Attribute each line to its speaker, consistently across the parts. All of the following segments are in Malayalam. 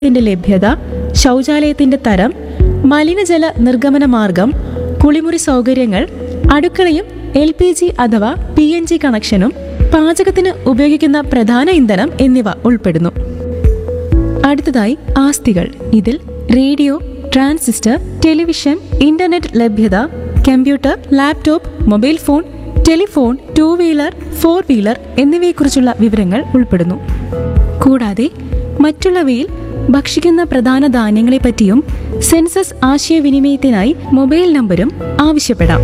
Speaker 1: ത്തിന്റെ ലഭ്യത ശൗചാലയത്തിന്റെ തരം മലിനജല നിർഗമന മാർഗം കുളിമുറി സൗകര്യങ്ങൾ അടുക്കളയും എൽ പി ജി അഥവാ പി എൻ ജി കണക്ഷനും പാചകത്തിന് ഉപയോഗിക്കുന്ന പ്രധാന ഇന്ധനം എന്നിവ ഉൾപ്പെടുന്നു അടുത്തതായി ആസ്തികൾ ഇതിൽ റേഡിയോ ട്രാൻസിസ്റ്റർ ടെലിവിഷൻ ഇന്റർനെറ്റ് ലഭ്യത computer laptop mobile phone telephone two wheeler four wheeler എന്നിവയെക്കുറിച്ചുള്ള വിവരങ്ങൾ ഉൾപ്പെടുന്നു കൂടാതെ മറ്റുള്ളവയിൽ ഭക്ഷിക്കുന്ന പ്രധാന ധാന്യങ്ങളെപ്പറ്റിയും സെൻസസ് ആശയവിനിമയത്തിനായി മൊബൈൽ നമ്പരും ആവശ്യപ്പെടാം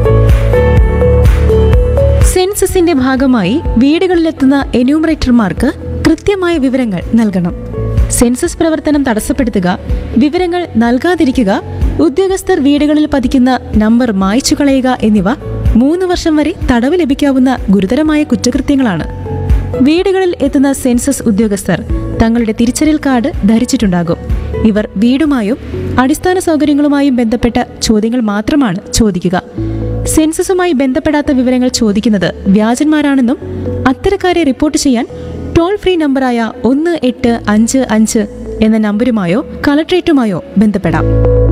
Speaker 1: സെൻസസിന്റെ ഭാഗമായി വീടുകളിലെത്തുന്ന എന്യൂമറേറ്റർമാർക്ക് കൃത്യമായ വിവരങ്ങൾ നൽകണം സെൻസസ് പ്രവർത്തനം തടസ്സപ്പെടുത്തുക വിവരങ്ങൾ നൽകാതിരിക്കുക ഉദ്യോഗസ്ഥർ വീടുകളിൽ പതിക്കുന്ന നമ്പർ മായ്ച്ചു കളയുക എന്നിവ മൂന്ന് വർഷം വരെ തടവ് ലഭിക്കാവുന്ന ഗുരുതരമായ കുറ്റകൃത്യങ്ങളാണ് വീടുകളിൽ എത്തുന്ന സെൻസസ് ഉദ്യോഗസ്ഥർ തങ്ങളുടെ തിരിച്ചറിയൽ കാർഡ് ധരിച്ചിട്ടുണ്ടാകും ഇവർ വീടുമായും അടിസ്ഥാന സൗകര്യങ്ങളുമായും ബന്ധപ്പെട്ട ചോദ്യങ്ങൾ മാത്രമാണ് ചോദിക്കുക സെൻസസുമായി ബന്ധപ്പെടാത്ത വിവരങ്ങൾ ചോദിക്കുന്നത് വ്യാജന്മാരാണെന്നും അത്തരക്കാരെ റിപ്പോർട്ട് ചെയ്യാൻ ടോൾ ഫ്രീ നമ്പറായ ഒന്ന് എട്ട് അഞ്ച് അഞ്ച് എന്ന നമ്പരുമായോ കളക്ട്രേറ്റുമായോ ബന്ധപ്പെടാം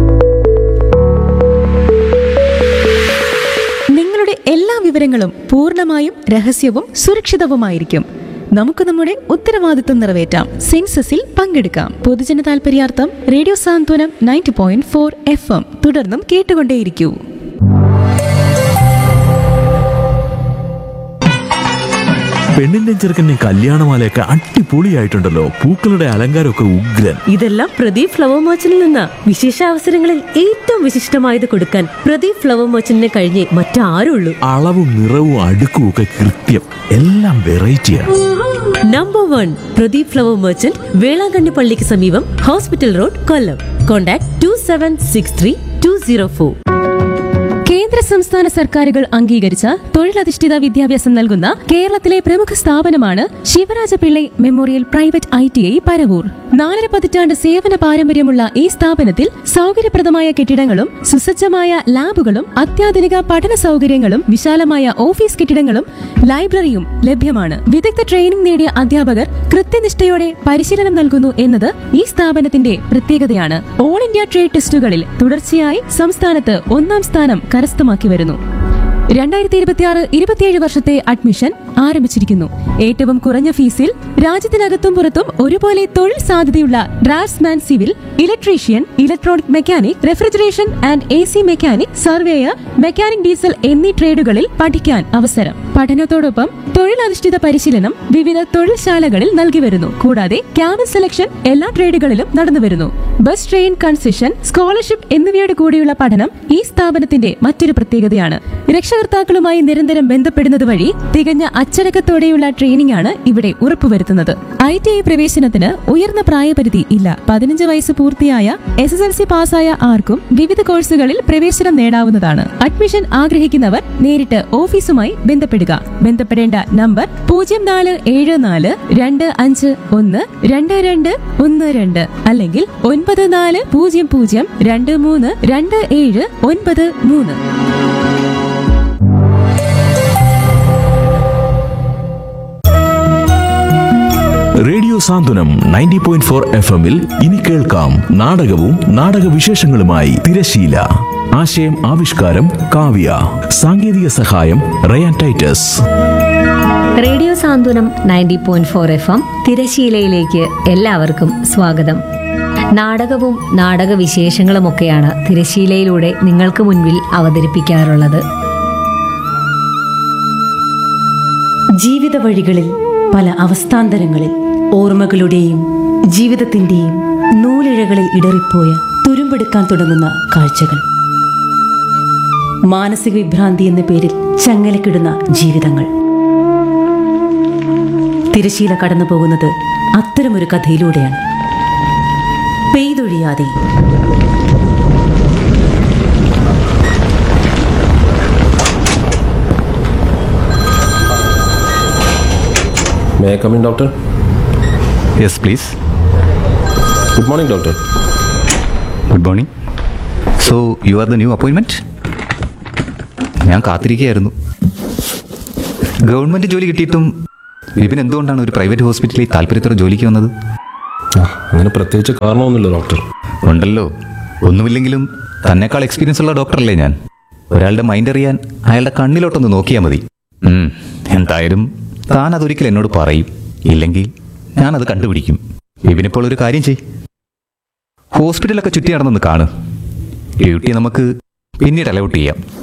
Speaker 1: നിങ്ങളുടെ എല്ലാ വിവരങ്ങളും പൂർണ്ണമായും രഹസ്യവും സുരക്ഷിതവുമായിരിക്കും നമുക്ക് നമ്മുടെ ഉത്തരവാദിത്വം നിറവേറ്റാം സെൻസസിൽ പങ്കെടുക്കാം പൊതുജന താൽപര്യാർത്ഥം radio Santhwanam ninety point four F M തുടർന്നും കേട്ടുകൊണ്ടേയിരിക്കൂ
Speaker 2: പെണ്ണിന്റെ ചെറുക്കന്റെ കല്യാണമാലയൊക്കെ അടിപൊളിയായിട്ടുണ്ടല്ലോ പൂക്കളുടെ അലങ്കാരമൊക്കെ ഉഗ്രൻ
Speaker 3: ഇതെല്ലാം പ്രദീപ് ഫ്ലവർ മർച്ചന്റിൽ നിന്ന വിശേഷ അവസരങ്ങളിൽ ഏറ്റവും വിശിഷ്ടമായത് കൊടുക്കാൻ പ്രദീപ് ഫ്ലവർ മർച്ചന്റിനെ കഴിഞ്ഞേ മറ്റാരുള്ളൂ
Speaker 2: അളവും നിറവും അടുക്കും ഒക്കെ കൃത്യം എല്ലാം വെറൈറ്റിയാണ്
Speaker 3: number one Pradeep flower merchant Velankanni പള്ളിക്ക് സമീപം hospital road Kollam contact two seven six three two zero four
Speaker 1: കേന്ദ്ര സംസ്ഥാന സർക്കാരുകൾ അംഗീകരിച്ച തൊഴിലധിഷ്ഠിത വിദ്യാഭ്യാസം നൽകുന്ന കേരളത്തിലെ പ്രമുഖ സ്ഥാപനമാണ് Sivaraja Pillai memorial private I T I Paravur നാലര പതിറ്റാണ്ട് സേവന പാരമ്പര്യമുള്ള ഈ സ്ഥാപനത്തിൽ സൗകര്യപ്രദമായ കെട്ടിടങ്ങളും സുസജ്ജമായ ലാബുകളും അത്യാധുനിക പഠന സൗകര്യങ്ങളും വിശാലമായ ഓഫീസ് കെട്ടിടങ്ങളും ലൈബ്രറിയും ലഭ്യമാണ് വിദഗ്ധ ട്രെയിനിംഗ് നേടിയ അധ്യാപകർ കൃത്യനിഷ്ഠയോടെ പരിശീലനം നൽകുന്നു എന്നത് ഈ സ്ഥാപനത്തിന്റെ പ്രത്യേകതയാണ് ഓൾ ഇന്ത്യ ട്രേഡ് ടെസ്റ്റുകളിൽ തുടർച്ചയായി സംസ്ഥാനത്ത് ഒന്നാം സ്ഥാനം കരസ്ഥമാക്കി വരുന്നു രണ്ടായിരത്തി ഇരുപത്തിയാറ് ഇരുപത്തിയേഴ് വർഷത്തെ അഡ്മിഷൻ ആരംഭിച്ചിരിക്കുന്നു ഏറ്റവും കുറഞ്ഞ ഫീസിൽ രാജ്യത്തിനകത്തും പുറത്തും ഒരുപോലെ തൊഴിൽ സാധ്യതയുള്ള draughtsman civil electrician electronic mechanic refrigeration and A C mechanic surveyor mechanic diesel എന്നീ ട്രേഡുകളിൽ പഠിക്കാൻ അവസരം പഠനത്തോടൊപ്പം തൊഴിലധിഷ്ഠിത പരിശീലനം വിവിധ തൊഴിൽശാലകളിൽ നൽകി വരുന്നു കൂടാതെ ക്യാമ്പസ് സെലക്ഷൻ എല്ലാ ട്രേഡുകളിലും നടന്നു വരുന്നു ബസ് ട്രെയിൻ കൺസെഷൻ സ്കോളർഷിപ്പ് എന്നിവയോട് കൂടിയുള്ള പഠനം ഈ സ്ഥാപനത്തിന്റെ മറ്റൊരു പ്രത്യേകതയാണ് രക്ഷകർത്താക്കളുമായി നിരന്തരം ബന്ധപ്പെടുന്നത് വഴി തികഞ്ഞ അച്ചടക്കത്തോടെയുള്ള ട്രെയിനിംഗ് ആണ് ഇവിടെ ഉറപ്പുവരുത്തുന്നത് ഐ ടി ഐ പ്രവേശനത്തിന് ഉയർന്ന പ്രായപരിധി ഇല്ല പതിനഞ്ച് വയസ്സ് പൂർത്തിയായ എസ് എസ് എൽ സി പാസ്സായ ആർക്കും വിവിധ കോഴ്സുകളിൽ പ്രവേശനം നേടാവുന്നതാണ് അഡ്മിഷൻ ആഗ്രഹിക്കുന്നവർ നേരിട്ട് ഓഫീസുമായി ബന്ധപ്പെടുക ബന്ധപ്പെടേണ്ട നമ്പർ പൂജ്യം നാല് ഏഴ് നാല് രണ്ട് അഞ്ച് ഒന്ന് രണ്ട് രണ്ട് ഒന്ന് രണ്ട് അല്ലെങ്കിൽ ഒൻപത് നാല് പൂജ്യം പൂജ്യം രണ്ട് മൂന്ന് രണ്ട് ഏഴ് ഒൻപത് മൂന്ന്
Speaker 2: radio Santhwanam ninety point four F എമ്മിൽ ഇനി കേൾക്കാം നാടകവും നാടക വിശേഷങ്ങളുമായി തിരശീല ആശയം ആവിഷ്കാരം കാവ്യ സാങ്കേതിക സഹായം Ryan Titus
Speaker 4: radio Santhwanam ninety point four F M തിരശീലയിലേക്ക് എല്ലാവർക്കും സ്വാഗതം നാടകവും നാടക വിശേഷങ്ങളുമൊക്കെയാണ് തിരശീലയിലൂടെ നിങ്ങൾക്ക് മുൻപിൽ അവതരിപ്പിക്കാറുള്ളത്
Speaker 5: ജീവിത വഴികളിൽ പല അവസ്ഥാന്തരങ്ങളിൽ ഓർമ്മകളുടെയും ജീവിതത്തിന്റെയും നൂലിഴകളിൽ ഇടറിപ്പോയ തുരുമ്പെടുക്കാൻ തുടങ്ങുന്ന കാഴ്ചകൾ മാനസിക വിഭ്രാന്തി എന്ന പേരിൽ ചങ്ങലക്കിടുന്ന ജീവിതങ്ങൾ തിരശീല കടന്നു പോകുന്നത് അത്തരമൊരു കഥയിലൂടെയാണ് പെയ്തൊഴിയാതെ
Speaker 6: May I come in, doctor?
Speaker 7: Yes please
Speaker 6: Good morning, doctor.
Speaker 7: Good morning so you are the new appointment ഞാൻ കാത്തിരിക്കുകയായിരുന്നു ഗവൺമെൻറ് ജോലി കിട്ടിയിട്ടും വിപിൻ എന്തുകൊണ്ടാണ് ഒരു പ്രൈവറ്റ് ഹോസ്പിറ്റലിൽ താല്പര്യത്തോടെ ജോലിക്ക് വന്നത്
Speaker 6: ആ അങ്ങനെ പ്രത്യേകിച്ച് കാരണമൊന്നുമില്ല ഡോക്ടർ
Speaker 7: ഉണ്ടല്ലോ ഒന്നുമില്ലെങ്കിലും തന്നെക്കാൾ എക്സ്പീരിയൻസ് ഉള്ള ഡോക്ടറല്ലേ ഞാൻ ഒരാളുടെ മൈൻഡ് അറിയാൻ അയാളുടെ കണ്ണിലോട്ടൊന്ന് നോക്കിയാൽ മതി ഉം, എന്തായാലും താൻ അതൊരിക്കൽ എന്നോട് പറയും ഇല്ലെങ്കിൽ ഞാനത് കണ്ടുപിടിക്കും ഇവനിപ്പോൾ ഒരു കാര്യം ചെയ് ഹോസ്പിറ്റലൊക്കെ ചുറ്റി നടന്നൊന്ന് കാണ് ഡ്യൂട്ടി നമുക്ക് പിന്നീട് അലൗട്ട് ചെയ്യാം